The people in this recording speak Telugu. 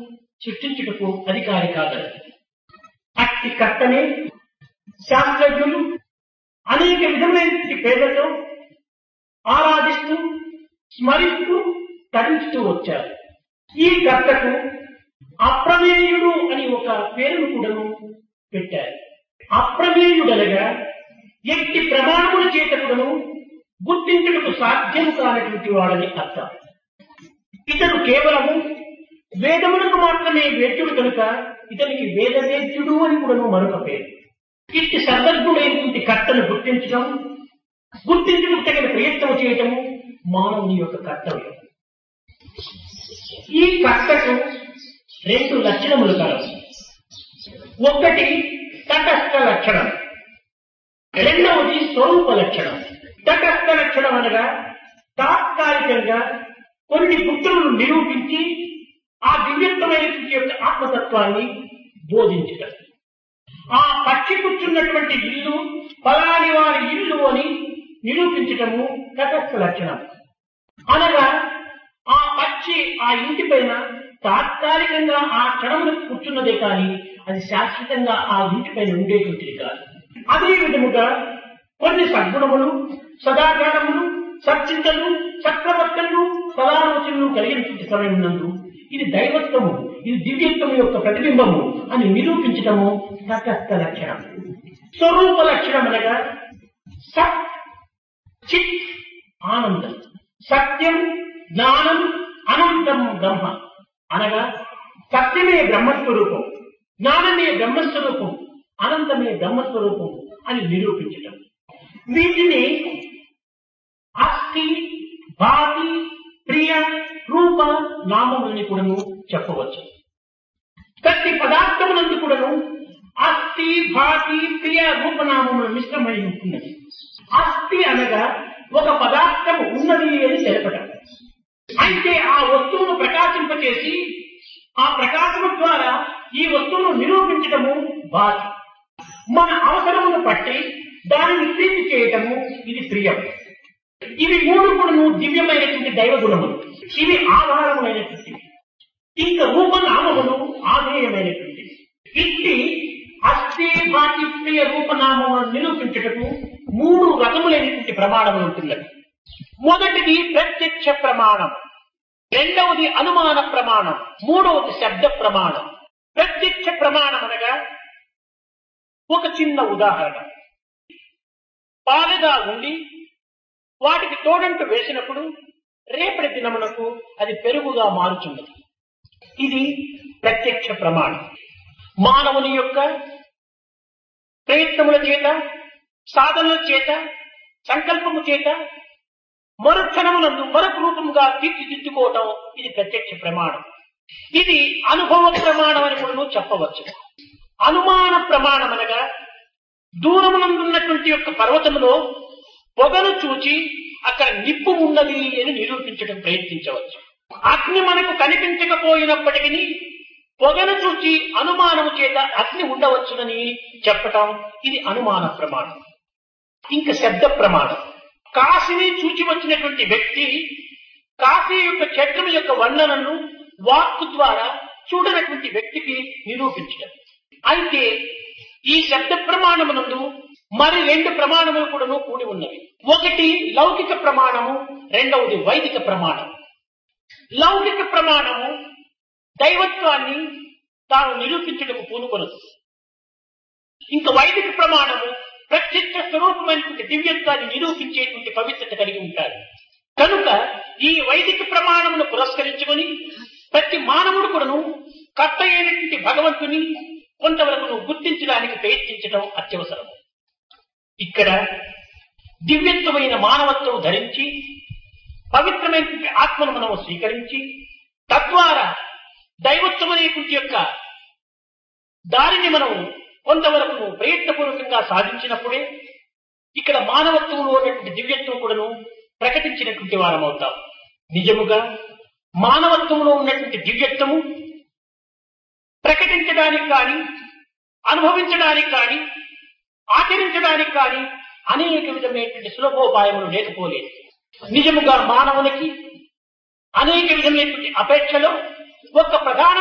సృష్టించుటకు అధికారి కాగలరు అట్టి కర్తనే శాస్త్రజ్ఞులు అనేక విధమైన పేదలతో ఆరాధిస్తూ స్మరిస్తూ తరించుతూ వచ్చారు ఈ కర్తకు అప్రమేయుడు అని ఒక పేరును కూడాను పెట్టారు అప్రమేయుడనగా ఎట్టి ప్రమాణముల చేత కూడాను గుర్తించుటకు సాధ్యము కానటువంటి వాడని అర్థం ఇతడు కేవలము వేదములకు మాత్రమే వేద్యుడు కనుక ఇతనికి వేదవేద్యుడు అని కూడాను మరొక పేరు ఇట్టి సర్వజ్ఞుడైనటువంటి కర్తను గుర్తించడం గుర్తించడం తగిన ప్రయత్నం చేయటము మానవుని యొక్క కర్తవ్యం ఈ కర్తకు రెండు లక్షణములు కలవు ఒకటి తటస్థ లక్షణం రెండవది స్వరూప లక్షణం తటస్థ లక్షణం అనగా తాత్కాలికంగా కొన్ని పుత్రులను నిరూపించి ఆ దివ్యత్వమైనటువంటి యొక్క ఆత్మతత్వాన్ని బోధించడం ఆ పక్షి కూర్చున్నటువంటి ఇల్లు ఫలాని వారి ఇల్లు అని నిరూపించటము తటస్థ లక్షణం అనగా ఆ పక్షి ఆ ఇంటి పైన తాత్కాలికంగా ఆ క్షణంలో కూర్చున్నదే కానీ అది శాశ్వతంగా ఆ ఇంటి పైన ఉండేటువంటిది కాదు అదే విధముగా కొన్ని సద్గుణములు సదాచారములు సచ్చింతలు చక్రవర్తులు సదాలోచనలు కలిగినటువంటి సమయం నందు ఇది దైవత్వము ఇది దివ్యత్వము యొక్క ప్రతిబింబము అని నిరూపించటము తటస్థ లక్షణం స్వరూప లక్షణం అనగా సత్ చిత్ ఆనందం సత్యం జ్ఞానం అనంతం బ్రహ్మ అనగా సత్యమే బ్రహ్మస్వరూపం జ్ఞానమే బ్రహ్మస్వరూపం అనంతమే బ్రహ్మస్వరూపం అని నిరూపించటం వీటిని అస్థి భాతి ప్రియ రూప నామములని కూడాను చెప్పవచ్చు ప్రతి పదార్థమునందు కూడాను అస్థి భాతి ప్రియ రూపనామముల మిశ్రమై ఉంటున్నది అస్థి అనగా ఒక పదార్థం ఉన్నది అని తెలపటం అయితే ఆ వస్తువును ప్రకాశింపచేసి ఆ ప్రకాశము ద్వారా ఈ వస్తువును నిరూపించటము భాతి మన అవసరమును బట్టి దానిని ప్రీతి చేయటము ఇది ప్రియం ఇవి మూడు కూడాను దివ్యమైనటువంటి దైవ గుణములు ఇవి ఆధారమైనటువంటివి ఇంకా రూపనామములు ఆధేయమైనటువంటివి ఇట్టి అస్థి భాతి ప్రియ రూపనామములను నిరూపించుటకు మూడు రకములైనటువంటి ప్రమాణములు ఉంటున్నవి మొదటిది ప్రత్యక్ష ప్రమాణం రెండవది అనుమాన ప్రమాణం మూడవది శబ్ద ప్రమాణం ప్రత్యక్ష ప్రమాణం అనగా ఒక చిన్న ఉదాహరణ పాలుగా ఉండి వాటికి తోడంటు వేసినప్పుడు రేపటి దినమునకు అది పెరుగుగా మారుచున్నది ఇది ప్రత్యక్ష ప్రమాణం మానవుని యొక్క ప్రయత్నముల చేత సాధనల చేత సంకల్పము చేత మరుక్షణమునందు మరొక రూపముగా తీర్చిదిద్దుకోవటం ఇది ప్రత్యక్ష ప్రమాణం ఇది అనుభవ ప్రమాణం అని కూడా చెప్పవచ్చు అనుమాన ప్రమాణం అనగా దూరమునందున్నటువంటి యొక్క పర్వతములో పొగను చూచి అక్కడ నిప్పు ఉన్నది అని నిరూపించడం ప్రయత్నించవచ్చు అగ్ని మనకు కనిపించకపోయినప్పటికీ పొగను చూచి అనుమానము చేత అగ్ని ఉండవచ్చునని చెప్పటం ఇది అనుమాన ప్రమాణం ఇంకా శబ్ద ప్రమాణం కాశీని చూచి వచ్చినటువంటి వ్యక్తి కాశీ యొక్క క్షేత్రం యొక్క వర్ణనను వాక్కు ద్వారా చూడనటువంటి వ్యక్తికి నిరూపించడం అయితే ఈ శబ్ద ప్రమాణమునందు మరి రెండు ప్రమాణములు కూడాను కూడి ఉన్నవి ఒకటి లౌకిక ప్రమాణము రెండవది వైదిక ప్రమాణం లౌకిక ప్రమాణము దైవత్వాన్ని తాను నిరూపించడానికి పూనుకొనదు ఇంకా వైదిక ప్రమాణము ప్రత్యక్ష స్వరూపమైనటువంటి దివ్యత్వాన్ని నిరూపించేటువంటి పవిత్రత కలిగి ఉంటారు కనుక ఈ వైదిక ప్రమాణమును పురస్కరించుకొని ప్రతి మానవుడు కూడాను కర్త అయినటువంటి భగవంతుని కొంతవరకు నువ్వు గుర్తించడానికి ప్రయత్నించడం అత్యవసరం ఇక్కడ దివ్యత్వమైన మానవత్వం ధరించి పవిత్రమైనటువంటి ఆత్మను మనం స్వీకరించి తద్వారా దైవత్వమైనటువంటి యొక్క దారిని మనం కొంతవరకు ప్రయత్నపూర్వకంగా సాధించినప్పుడే ఇక్కడ మానవత్వంలో ఉన్నటువంటి దివ్యత్వం కూడాను ప్రకటించినటువంటి వారం అవుతాం నిజముగా మానవత్వంలో ఉన్నటువంటి దివ్యత్వము ప్రకటించడానికి కానీ అనుభవించడానికి కానీ ఆచరించడానికి కానీ అనేక విధమైనటువంటి సులభోపాయములు లేకపోలేదు నిజముగా మానవునికి అనేక విధమైనటువంటి అపేక్షలో ఒక ప్రధాన